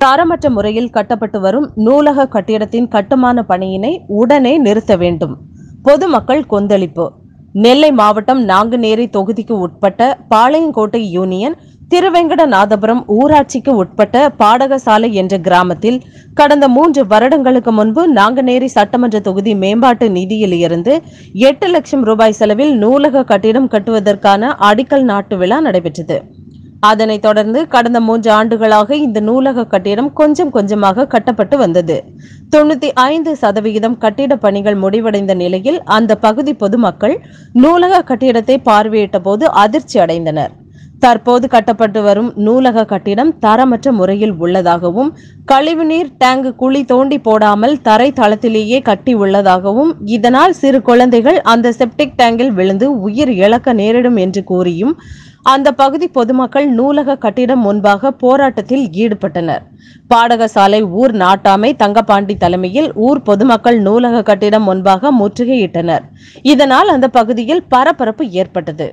தரமற்ற முறையில் கட்டப்பட்டு வரும் நூலக கட்டிடத்தின் கட்டுமான பணியினை உடனே நிறுத்த வேண்டும் பொதுமக்கள் கொந்தளிப்பு நெல்லை மாவட்டம் நாங்குநேரி தொகுதிக்கு உட்பட்ட பாளையங்கோட்டை யூனியன் திருவெங்கடநாதபுரம் ஊராட்சிக்கு உட்பட்ட பாடகசாலை என்ற கிராமத்தில் கடந்த மூன்று வருடங்களுக்கு முன்பு நாங்குநேரி சட்டமன்ற தொகுதி மேம்பாட்டு நிதியில் இருந்து எட்டு லட்சம் ரூபாய் செலவில் நூலக கட்டிடம் கட்டுவதற்கான அடிக்கல் நாட்டு விழா நடைபெற்றது அதனைத் தொடர்ந்து கடந்த மூன்று ஆண்டுகளாக இந்த நூலக கட்டிடம் கொஞ்சம் கொஞ்சமாக கட்டப்பட்டு வந்தது தொண்ணூத்தி ஐந்து சதவிகிதம் கட்டிட பணிகள் முடிவடைந்த நிலையில் அந்த பகுதி பொதுமக்கள் நூலக கட்டிடத்தை பார்வையிட்ட போது அதிர்ச்சி அடைந்தனர் தற்போது கட்டப்பட்டு வரும் நூலக கட்டிடம் தரமற்ற முறையில் உள்ளதாகவும் கழிவுநீர் டேங்க் குழி தோண்டி போடாமல் தரை தளத்திலேயே கட்டி உள்ளதாகவும் இதனால் சிறு குழந்தைகள் அந்த செப்டிக் டேங்கில் விழுந்து உயிர் இழக்க நேரிடும் என்று கூறியும் அந்த பகுதி பொதுமக்கள் நூலக கட்டிடம் முன்பாக போராட்டத்தில் ஈடுபட்டனர் பாடகசாலை ஊர் நாட்டாமை தங்கபாண்டி தலைமையில் ஊர் பொதுமக்கள் நூலக கட்டிடம் முன்பாக முற்றுகையிட்டனர் இதனால் அந்த பகுதியில் பரபரப்பு ஏற்பட்டது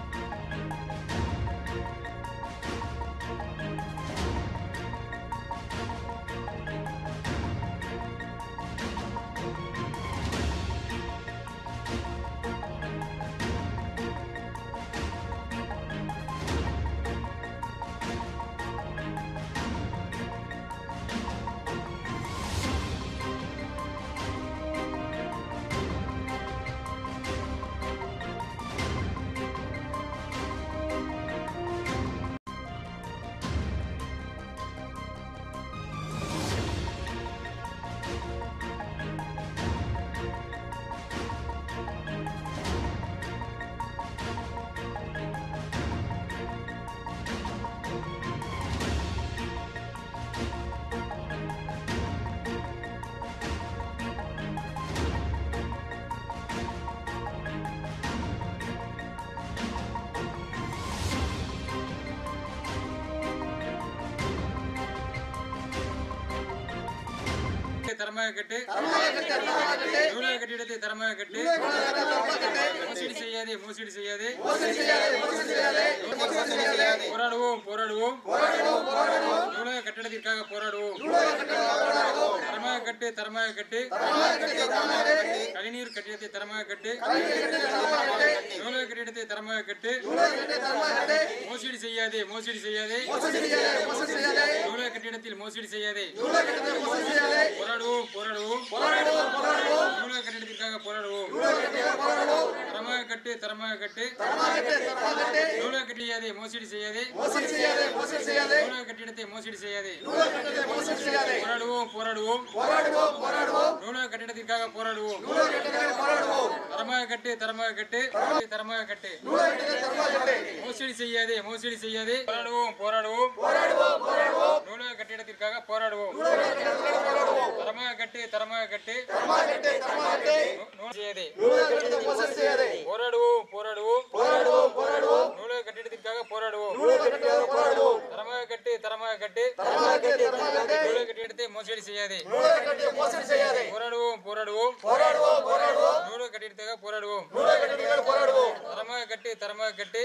தரமாக கட்டு நூலக கட்டிடத்தை தரமாக கட்டு மோசடி செய்யாதே மோசடி செய்யாதே போராடுவோம் போராடுவோம் நூலக கட்டிடத்திற்காக போராடுவோம் தரமாக கட்டு தரமாக கட்டு கழிநீர் கட்டிடத்தை தரமாக கட்டு நூலக கட்டிடத்தை தரமாக கட்டு மோசடி செய்யாதே மோசடி செய்யாதே நூலக கட்டிடத்தில் மோசடி செய்யாதே போராடுவோம் போராடுவோம் நூலக கட்டிடத்திற்காக போராடுவோம் தரமாக கட்டு தரமாக கட்டு நூலக கட்டியாதே மோசடி செய்யாதே நூலக கட்டிடத்தை மோசடி செய்யாதே போராடுவோம் போராடுவோம் நூலக கட்டிடத்திற்காக போராடுவோம் தரமாக கட்டு தரமாக கட்டு தரமாக கட்டு மோசடி செய்யாதே மோசடி செய்யாதே போராடுவோம் போராடுவோம் நூலக கட்டிடத்திற்காக போராடுவோம் தரமாக கட்டு தரமாக கட்டு நூ- நூல் செய்யாதே போராடுவோம் போராடுவோம் நூலக கட்டிடத்திற்காக போராடுவோம் தரமாக கட்டு தரமாக கட்டு நூலக கட்டிடத்தை மோசடி செய்யாதே போராடுவோம் போராடுவோம் நூலக கட்டிடத்துக்காக போராடுவோம் தரமாக கட்டு தரமாக கட்டு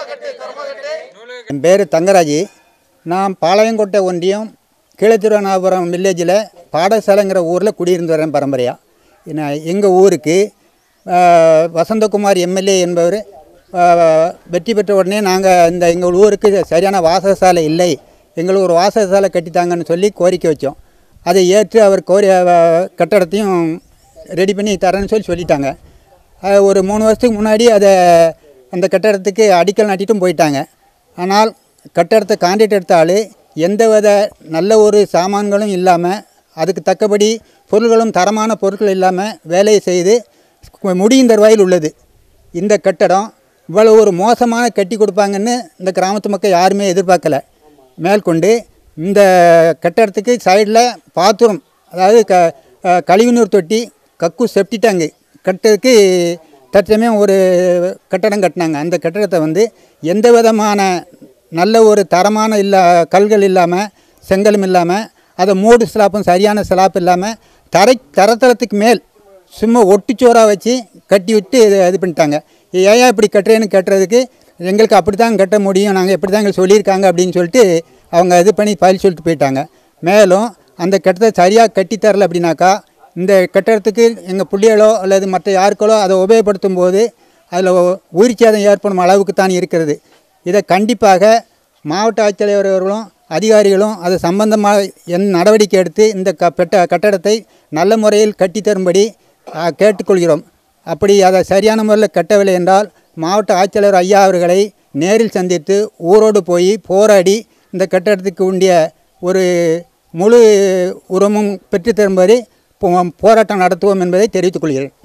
நூலக என் பேர் தங்கராஜ் நான் பாளையங்கோட்டை ஒன்றியம் கீழத்திருவண்ணாபுரம் வில்லேஜில் பாடசாலைங்கிற ஊரில் குடியிருந்து வரேன் பரம்பரையாக நான் எங்கள் ஊருக்கு ஆஹ், வசந்தகுமார் எம்எல்ஏ என்பவர் ஆஹ், வெற்றி பெற்ற உடனே நாங்கள் இந்த எங்கள் ஊருக்கு சரியான வாசகசாலை இல்லை எங்களுக்கு ஒரு வாசகசாலை கட்டித்தாங்கன்னு சொல்லி கோரிக்கை வச்சோம் அதை ஏற்று அவர் கோரி ஆஹ், கட்டடத்தையும் ரெடி பண்ணி தரேன்னு சொல்லி சொல்லிட்டாங்க அது ஒரு மூணு வருஷத்துக்கு முன்னாடி அதை அந்த கட்டடத்துக்கு அடிக்கல் நாட்டிட்டும் போயிட்டாங்க ஆனால் கட்டடத்தை கான்ட்ராக்ட் எடுத்த ஆள் எந்தவித நல்ல ஒரு சாமான்களும் இல்லாமல் அதுக்கு தக்கபடி பொருள்களும் தரமான பொருட்கள் இல்லாமல் வேலையை செய்து முடியும் தருவாயில் உள்ளது இந்த கட்டடம் இவ்வளோ ஒரு மோசமான கட்டி கொடுப்பாங்கன்னு இந்த கிராமத்து மக்கள் யாருமே எதிர்பார்க்கல மேற்கொண்டு இந்த கட்டடத்துக்கு சைடில் பாத்ரூம் அதாவது க அஹ் கழிவுநீர் தொட்டி கக்கு செப்டி டேங்கு கட்டுறதுக்கு தற்சமயம் ஒரு கட்டடம் கட்டினாங்க அந்த கட்டடத்தை வந்து எந்த விதமான நல்ல ஒரு தரமான இல்லா கல்கள் இல்லாமல் செங்கலும் இல்லாமல் அதை மூடு ஸ்லாப்பும் சரியான ஸ்லாப் இல்லாமல் தரை தரத்தரத்துக்கு மேல் சும்மா ஒட்டிச்சோராக வச்சு கட்டி விட்டு இது இது பண்ணிட்டாங்க ஏன் இப்படி கட்டுறேன்னு கட்டுறதுக்கு எங்களுக்கு அப்படி தான் கட்ட முடியும் நாங்கள் எப்படி தான் எங்களுக்கு சொல்லியிருக்காங்க அப்படின்னு சொல்லிட்டு அவங்க இது பண்ணி பதில் சொல்லிட்டு போயிட்டாங்க மேலும் அந்த கட்டத்தை சரியாக கட்டித்தரல அப்படின்னாக்கா இந்த கட்டடத்துக்கு எங்கள் பிள்ளைகளோ அல்லது மற்ற யாருக்களோ அதை உபயோகப்படுத்தும் போது அதில் உயிர் சேதம் ஏற்படும் அளவுக்கு தான் இருக்கிறது இதை கண்டிப்பாக மாவட்ட ஆட்சித்தலைவர் அவர்களும் அதிகாரிகளும் அது சம்பந்தமாக என் நடவடிக்கை எடுத்து இந்த க பெட்ட கட்டடத்தை நல்ல முறையில் கட்டித்தரும்படி ஆ, கேட்டுக்கொள்கிறோம் அப்படி அதை சரியான முறையில் கட்டவில்லை என்றால் மாவட்ட ஆட்சித்தலைவர் ஐயா அவர்களை நேரில் சந்தித்து ஊரோடு போய் போராடி இந்த கட்டடத்துக்கு உண்டிய ஒரு முழு உரமும் பெற்றுத்தரும்படி போ- போராட்டம் நடத்துவோம் என்பதை தெரிவித்துக் கொள்கிறேன்